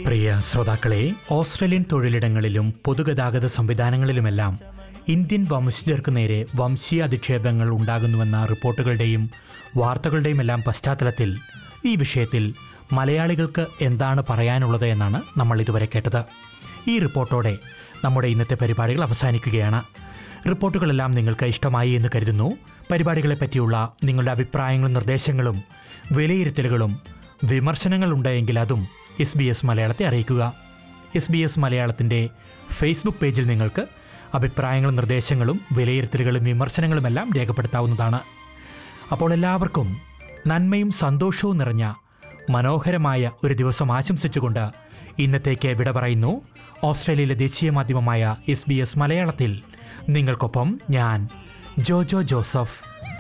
പ്രിയ ശ്രോതാക്കളെ ഓസ്ട്രേലിയൻ തൊഴിലിടങ്ങളിലും പൊതുഗതാഗത സംവിധാനങ്ങളിലുമെല്ലാം ഇന്ത്യൻ വംശജർക്ക് നേരെ വംശീയ അധിക്ഷേപങ്ങൾ ഉണ്ടാകുന്നുവെന്ന റിപ്പോർട്ടുകളുടെയും വാർത്തകളുടെയും എല്ലാം പശ്ചാത്തലത്തിൽ ഈ വിഷയത്തിൽ മലയാളികൾക്ക് എന്താണ് പറയാനുള്ളത് എന്നാണ് നമ്മൾ ഇതുവരെ കേട്ടത് ഈ റിപ്പോർട്ടോടെ നമ്മുടെ ഇന്നത്തെ പരിപാടികൾ അവസാനിക്കുകയാണ് റിപ്പോർട്ടുകളെല്ലാം നിങ്ങൾക്ക് ഇഷ്ടമായി എന്ന് കരുതുന്നു പരിപാടികളെ പറ്റിയുള്ള നിങ്ങളുടെ അഭിപ്രായങ്ങളും നിർദ്ദേശങ്ങളും വിലയിരുത്തലുകളും വിമർശനങ്ങളുണ്ടെങ്കിൽ അതും എസ് ബി എസ് മലയാളത്തെ അറിയിക്കുക എസ് ബി എസ് മലയാളത്തിൻ്റെ ഫേസ്ബുക്ക് പേജിൽ നിങ്ങൾക്ക് അഭിപ്രായങ്ങളും നിർദ്ദേശങ്ങളും വിലയിരുത്തലുകളും വിമർശനങ്ങളുമെല്ലാം രേഖപ്പെടുത്താവുന്നതാണ് അപ്പോൾ എല്ലാവർക്കും നന്മയും സന്തോഷവും നിറഞ്ഞ മനോഹരമായ ഒരു ദിവസം ആശംസിച്ചുകൊണ്ട് ഇന്നത്തേക്ക് വിട പറയുന്നു ഓസ്ട്രേലിയയിലെ ദേശീയ മാധ്യമമായ എസ് ബി എസ് മലയാളത്തിൽ നിങ്ങൾക്കൊപ്പം ഞാൻ ജോജോ ജോസഫ്